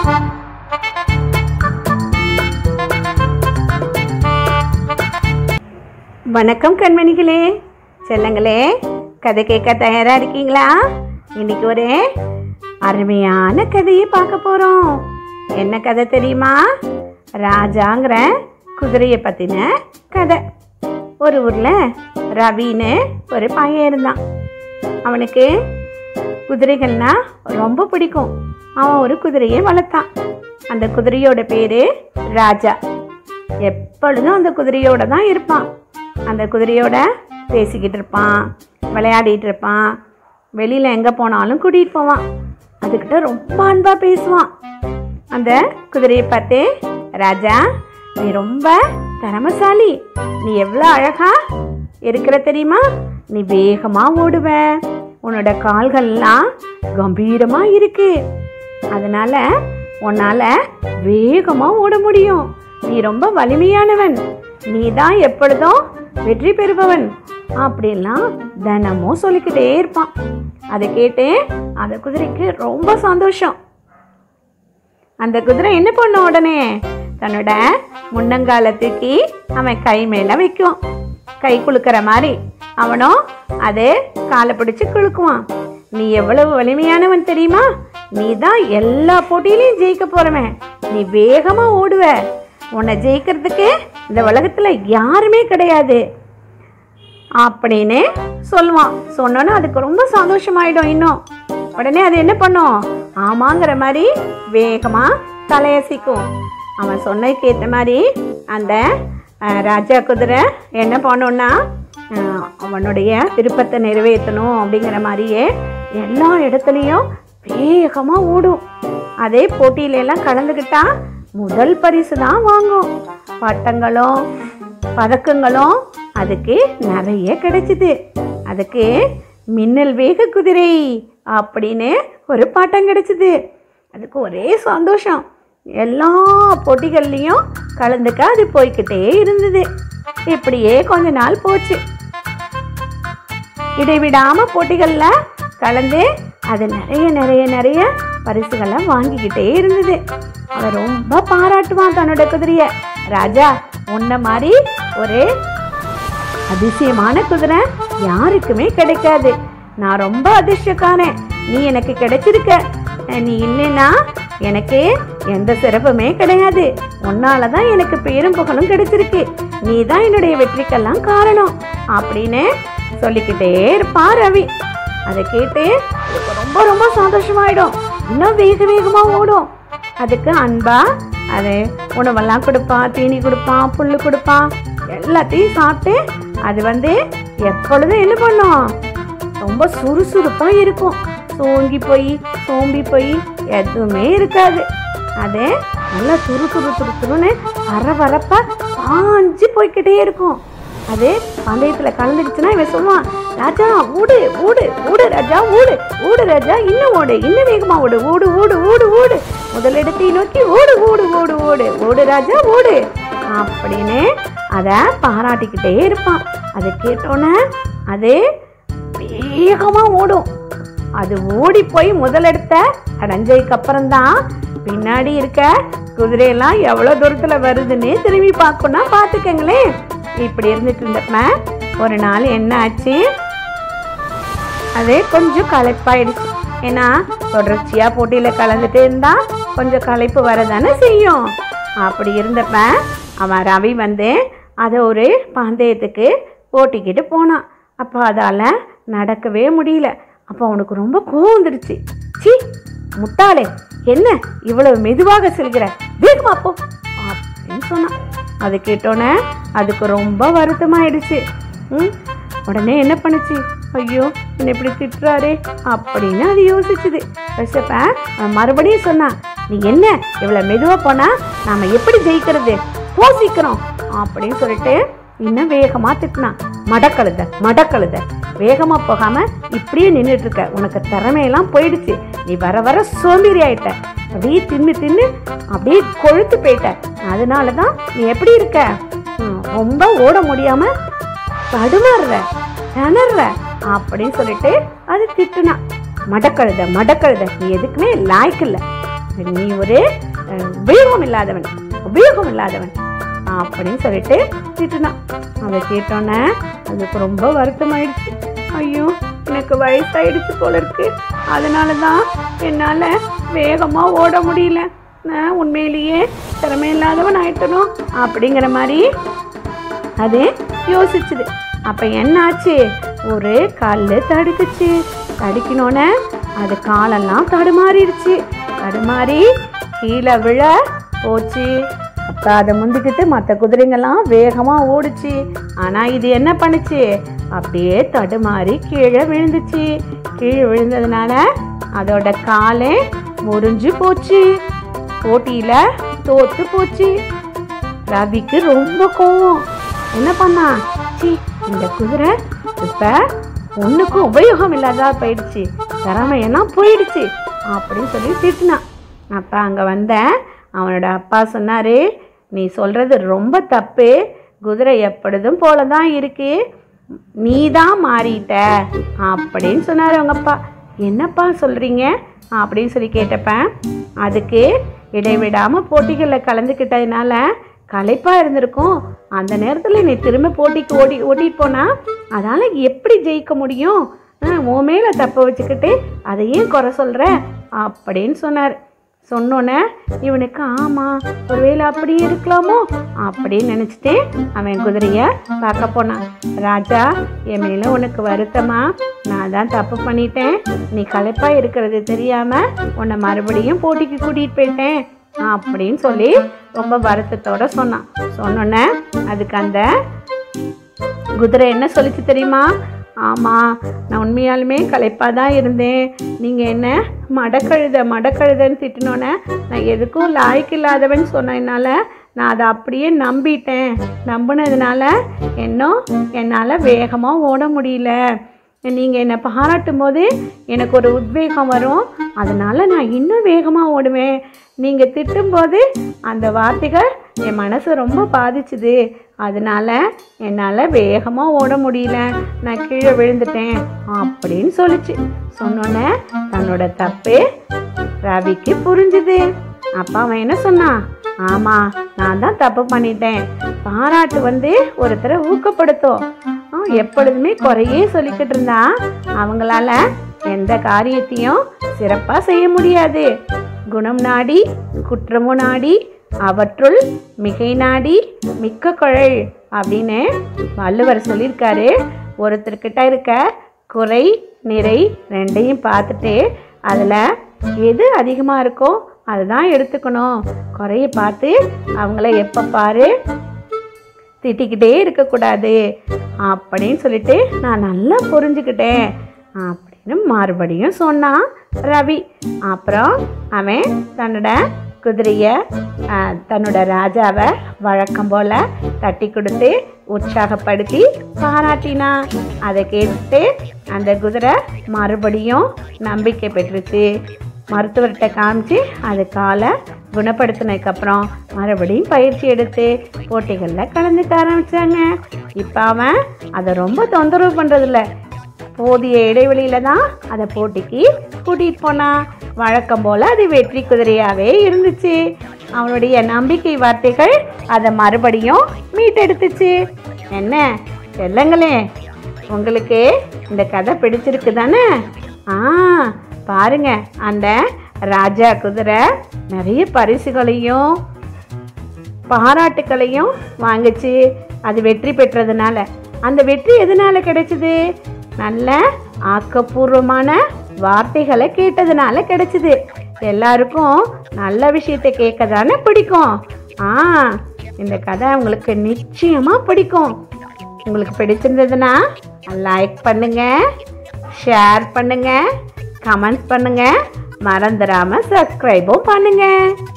வணக்கம் கண்மணிகளே செல்லங்களே கதை கேட்க தயாரா இருக்கீங்களா இன்னைக்கு ஒரு அருமையான கதையை பார்க்க போறோம் என்ன கதை தெரியுமா ராஜாங்கிற குதிரையை பத்தின கதை ஒரு ஊர்ல ரவின்னு ஒரு பையன் இருந்தான் அவனுக்கு குதிரைகள்னா ரொம்ப பிடிக்கும் அவன் ஒரு குதிரையை வளர்த்தான் அந்த குதிரையோட பேரு ராஜா எப்பொழுதும் அந்த குதிரையோட தான் இருப்பான் அந்த குதிரையோட பேசிக்கிட்டு இருப்பான் விளையாடிட்டு இருப்பான் வெளியில் எங்கே போனாலும் கூட்டிகிட்டு போவான் அதுக்கிட்ட ரொம்ப அன்பாக பேசுவான் அந்த குதிரையை பார்த்து ராஜா நீ ரொம்ப திறமசாலி நீ எவ்வளோ அழகா இருக்கிற தெரியுமா நீ வேகமாக ஓடுவ உன்னோட கால்கள்லாம் கம்பீரமாக இருக்கு அதனால உன்னால வேகமாக ஓட முடியும் நீ ரொம்ப வலிமையானவன் நீ தான் எப்பொழுதும் வெற்றி பெறுபவன் அப்படிலாம் தினமும் சொல்லிக்கிட்டே இருப்பான் அதை கேட்டு அந்த குதிரைக்கு ரொம்ப சந்தோஷம் அந்த குதிரை என்ன பண்ணும் உடனே தன்னோட முன்னங்கால தூக்கி அவன் கை மேல வைக்கும் கை குலுக்கிற மாதிரி அவனும் அதே காலை பிடிச்சு குலுக்குவான் நீ எவ்வளவு வலிமையானவன் தெரியுமா நீ தான் எல்லா போட்டியிலையும் ஜெயிக்க போறவன் நீ வேகமா ஓடுவ உன்னை ஜெயிக்கிறதுக்கு இந்த உலகத்துல யாருமே கிடையாது அப்படின்னு சொல்லுவான் சொன்னோன்னே அதுக்கு ரொம்ப சந்தோஷமாயிடும் இன்னும் உடனே அது என்ன பண்ணும் ஆமாங்கிற மாதிரி வேகமா தலையசிக்கும் அவன் சொன்னதுக்கு ஏற்ற மாதிரி அந்த அஹ், ராஜா குதிரை என்ன பண்ணுன்னா அஹ், அவனுடைய விருப்பத்தை நிறைவேற்றணும் அப்படிங்கிற மாதிரியே எல்லா இடத்துலையும் வேகமாக ஓடும் அதே போட்டியில எல்லாம் கலந்துக்கிட்டா முதல் பரிசு தான் வாங்கும் பட்டங்களும் பதக்கங்களும் அதுக்கு நிறைய கிடைச்சிது அதுக்கு மின்னல் வேக குதிரை அப்படின்னு ஒரு பட்டம் கிடைச்சிது அதுக்கு ஒரே சந்தோஷம் எல்லா போட்டிகள்லையும் கலந்துக்க அது போய்க்கிட்டே இருந்தது இப்படியே கொஞ்ச நாள் போச்சு இடைவிடாம போட்டிகள்ல கலந்து அது நிறைய நிறைய நிறைய பரிசுகளை வாங்கிக்கிட்டே இருந்தது அவன் ரொம்ப பாராட்டுவான் தன்னோட குதிரைய ராஜா உன்ன மாதிரி ஒரு அதிசயமான குதிரை யாருக்குமே கிடைக்காது நான் ரொம்ப அதிர்ஷ்டக்காரன் நீ எனக்கு கிடைச்சிருக்க அஹ் நீ இல்லைன்னா எனக்கு எந்த சிறப்புமே கிடையாது உன்னால தான் எனக்கு பேரும் புகழும் கிடைச்சிருக்கு நீ தான் என்னுடைய வெற்றிக்கெல்லாம் காரணம் அப்படின்னு சொல்லிக்கிட்டே இருப்பான் ரவி அதை கேட்டு எனக்கு ரொம்ப ரொம்ப சந்தோஷமாயிடும் இன்னும் வேக வேகமா ஓடும் அதுக்கு அன்பா அது உணவெல்லாம் கொடுப்பான் தீனி கொடுப்பான் புல்லு கொடுப்பான் எல்லாத்தையும் சாப்பிட்டு அது வந்து எப்பொழுதும் என்ன பண்ணும் ரொம்ப சுறுசுறுப்பா இருக்கும் சோங்கி போய் சோம்பி போய் எதுவுமே இருக்காது அது நல்லா துரு துரு துரு துருன்னு பரபரப்பா பாஞ்சு போய்க்கிட்டே இருக்கும் அது பந்தயத்துல கலந்துக்கிச்சுன்னா இவன் சொல்லுவான் ராஜா ஓடு ஓடு ஓடு ராஜா ஓடு ஓடு ராஜா இன்னும் ஓடு இன்னும் வேகமா ஓடு ஓடு ஓடு ஓடு ஓடு முதலிடத்தை நோக்கி ஓடு ஓடு ஓடு ஓடு ஓடு ராஜா ஓடு அப்படின்னு அதை பாராட்டிக்கிட்டே இருப்பான் அதை கேட்டோன்னே அது வேகமா ஓடும் அது ஓடி போய் முதலிடத்த அடைஞ்சதுக்கு அப்புறம்தான் பின்னாடி இருக்க குதிரையெல்லாம் எவ்வளோ தூரத்தில் வருதுன்னு திரும்பி பார்க்கணும்னா பார்த்துக்கங்களேன் இப்படி இருந்துட்டு இருந்தப்ப ஒரு நாள் என்ன ஆச்சு அது கொஞ்சம் களைப்பாயிடுச்சு ஏன்னா தொடர்ச்சியாக போட்டியில் கலந்துட்டு இருந்தா கொஞ்சம் களைப்பு வரதானே செய்யும் அப்படி இருந்தப்ப அவன் ரவி வந்து அதை ஒரு பந்தயத்துக்கு ஓட்டிக்கிட்டு போனான் அப்போ அதால் நடக்கவே முடியல அப்போ அவனுக்கு ரொம்ப கோவம் வந்துடுச்சு சி முட்டாளே என்ன இவ்வளவு மெதுவாக செல்கிற வேகமா போ அப்படின்னு சொன்னான் அது கேட்டோன்னே அதுக்கு ரொம்ப வருத்தமாயிடுச்சு ம் உடனே என்ன பண்ணுச்சு ஐயோ என்ன இப்படி திட்டுறாரே அப்படின்னு அது யோசிச்சுது யோசிச்சப்ப அவன் மறுபடியும் சொன்னான் நீ என்ன இவ்வளோ மெதுவாக போனா நாம எப்படி ஜெயிக்கிறது போ சீக்கிரம் அப்படின்னு சொல்லிட்டு இன்னும் வேகமாக திட்டினான் மடக்கழுத மடக்கழுத வேகமாக போகாம இப்படியே நின்றுட்டு இருக்க உனக்கு திறமையெல்லாம் போயிடுச்சு நீ வர வர சோம்பேறி ஆயிட்ட அப்படியே தின்னு தின்னு அப்படியே கொழுத்து போயிட்ட அதனால தான் நீ எப்படி இருக்க ம், ரொம்ப ஓட முடியாம தடுமாறுற திணற அப்படின்னு சொல்லிட்டு அது திட்டுனா மடக்கழுத மடக்கழுத நீ எதுக்குமே லாய்க்கு இல்லை நீ ஒரு அஹ், உபயோகம் இல்லாதவன் உபயோகம் இல்லாதவன் அப்படின்னு சொல்லிட்டு திட்டுனான் அதை கேட்டோன்னே அதுக்கு ரொம்ப வருத்தமாயிடுச்சு ஐயோ எனக்கு வயசாயிடுச்சு போல இருக்கு அதனால தான் என்னால் வேகமாக ஓட முடியல நான் உண்மையிலேயே திறமை இல்லாதவன் ஆயிட்டனும் அப்படிங்கிற மாதிரி அது யோசிச்சுது அப்போ என்னாச்சு ஒரு கல் தடுக்குச்சு தடுக்கினோன்னே அது காலெல்லாம் தடுமாறிடுச்சு தடுமாறி கீழே விழ போச்சு அப்போ அதை முந்திக்கிட்டு மற்ற குதிரைங்கெல்லாம் வேகமாக ஓடுச்சு ஆனால் இது என்ன பண்ணுச்சு அப்படியே தடுமாறி கீழே விழுந்துச்சு கீழே விழுந்ததுனால அதோட காலே முறிஞ்சு போச்சு போட்டியில் தோத்து போச்சு ரவிக்கு ரொம்ப கோவம் என்ன பண்ணா சி இந்த குதிரை இப்ப ஒண்ணுக்கும் உபயோகம் இல்லாதா போயிடுச்சு திறமையெல்லாம் போயிடுச்சு அப்படின்னு சொல்லி திட்டினான் அப்ப அங்க வந்த அவனோட அப்பா சொன்னாரு நீ சொல்றது ரொம்ப தப்பு குதிரை எப்பொழுதும் போல தான் இருக்கு நீ தான் மாறிட்ட அப்படின்னு சொன்னார் அவங்க அப்பா என்னப்பா சொல்கிறீங்க அப்படின்னு சொல்லி கேட்டப்ப அதுக்கு இடைவிடாமல் போட்டிகளில் கலந்துக்கிட்டதுனால களைப்பாக இருந்திருக்கும் அந்த நேரத்தில் நீ திரும்ப போட்டிக்கு ஓடி ஓட்டிட்டு போனா அதால் எப்படி ஜெயிக்க முடியும் ஆ, உன் மேலே தப்ப வச்சுக்கிட்டு அதை ஏன் குறை சொல்கிற அப்படின்னு சொன்னார் சொன்னோன்னே இவனுக்கு ஆமாம் ஒருவேளை அப்படி இருக்கலாமோ அப்படின்னு நினச்சிட்டு அவன் குதிரையை பார்க்க போனான் ராஜா என் மேலே உனக்கு வருத்தமா நான் தான் தப்பு பண்ணிட்டேன் நீ களைப்பா இருக்கிறது தெரியாமல் உன்னை மறுபடியும் போட்டிக்கு கூட்டிகிட்டு போயிட்டேன் அப்படின்னு சொல்லி ரொம்ப வருத்தத்தோட சொன்னான் சொன்னோன்னே அதுக்கு அந்த குதிரை என்ன சொல்லிச்சு தெரியுமா ஆமாம் நான் உண்மையாலுமே களைப்பாக தான் இருந்தேன் நீங்கள் என்ன மடக்கழுத மடக்கழுதன்னு திட்டினோன்னே நான் எதுக்கும் லாய்க்கு இல்லாதவன் சொன்னதுனால நான் அதை அப்படியே நம்பிட்டேன் நம்பினதுனால இன்னும் என்னால் வேகமாக ஓட முடியல நீங்கள் என்னை பாராட்டும் போது எனக்கு ஒரு உத்வேகம் வரும் அதனால் நான் இன்னும் வேகமாக ஓடுவேன் நீங்கள் திட்டும்போது அந்த வார்த்தைகள் என் மனசை ரொம்ப பாதிச்சுது அதனால என்னால் வேகமாக ஓட முடியல நான் கீழே விழுந்துட்டேன் அப்படின்னு சொல்லிச்சு சொன்னோன்னே தன்னோட தப்பு ரவிக்கு புரிஞ்சுது அப்பா அவன் என்ன சொன்னான் ஆமாம் நான் தான் தப்பு பண்ணிட்டேன் பாராட்டு வந்து ஒருத்தரை ஊக்கப்படுத்தும் ஆ, எப்பொழுதுமே குறையே சொல்லிக்கிட்டு இருந்தா அவங்களால எந்த காரியத்தையும் சிறப்பாக செய்ய முடியாது குணம் நாடி குற்றமும் நாடி அவற்றுள் மிகை நாடி மிக்க குழல் அப்படின்னு வள்ளுவர் சொல்லியிருக்காரு ஒருத்தர்கிட்ட இருக்க குறை நிறை ரெண்டையும் பார்த்துட்டு அதில் எது அதிகமாக இருக்கோ அதுதான் எடுத்துக்கணும் குறைய பார்த்து அவங்கள எப்போ பாரு திட்டிக்கிட்டே இருக்கக்கூடாது அப்படின்னு சொல்லிட்டு நான் நல்லா புரிஞ்சுக்கிட்டேன் அப்படின்னு மறுபடியும் சொன்னான் ரவி அப்புறம் அவன் தன்னோட குதிரையை ஆஹ், தன்னோட ராஜாவை வழக்கம் போல் தட்டி கொடுத்து உற்சாகப்படுத்தி பாராட்டினான் அதை கேட்டு அந்த குதிரை மறுபடியும் நம்பிக்கை பெற்றுச்சு மருத்துவர்கிட்ட காமிச்சு அது காலை குணப்படுத்தினதுக்கப்புறம் மறுபடியும் பயிற்சி எடுத்து போட்டிகளில் கலந்துக்க ஆரம்பித்தாங்க இப்போ அவன் அதை ரொம்ப தொந்தரவு பண்ணுறதில்ல போதிய இடைவெளியில தான் அதை போட்டிக்கு கூட்டிகிட்டு போனான் வழக்கம் போல் அது வெற்றி குதிரையாகவே இருந்துச்சு அவனுடைய நம்பிக்கை வார்த்தைகள் அதை மறுபடியும் மீட்டெடுத்துச்சு என்ன செல்லங்களே உங்களுக்கு இந்த கதை பிடிச்சிருக்கு தானே ஆ பாருங்க அந்த ராஜா குதிரை நிறைய பரிசுகளையும் பாராட்டுக்களையும் வாங்குச்சு அது வெற்றி பெற்றதுனால அந்த வெற்றி எதனால கிடைச்சது நல்ல ஆக்கப்பூர்வமான வார்த்தைகளை கேட்டதுனால கிடைச்சது எல்லாருக்கும் நல்ல விஷயத்தை கேட்க தானே பிடிக்கும் ஆ இந்த கதை உங்களுக்கு நிச்சயமாக பிடிக்கும் உங்களுக்கு பிடிச்சிருந்ததுன்னா லைக் பண்ணுங்க ஷேர் பண்ணுங்க கமெண்ட் பண்ணுங்க மறந்துடாம சப்ஸ்கிரைபும் பண்ணுங்க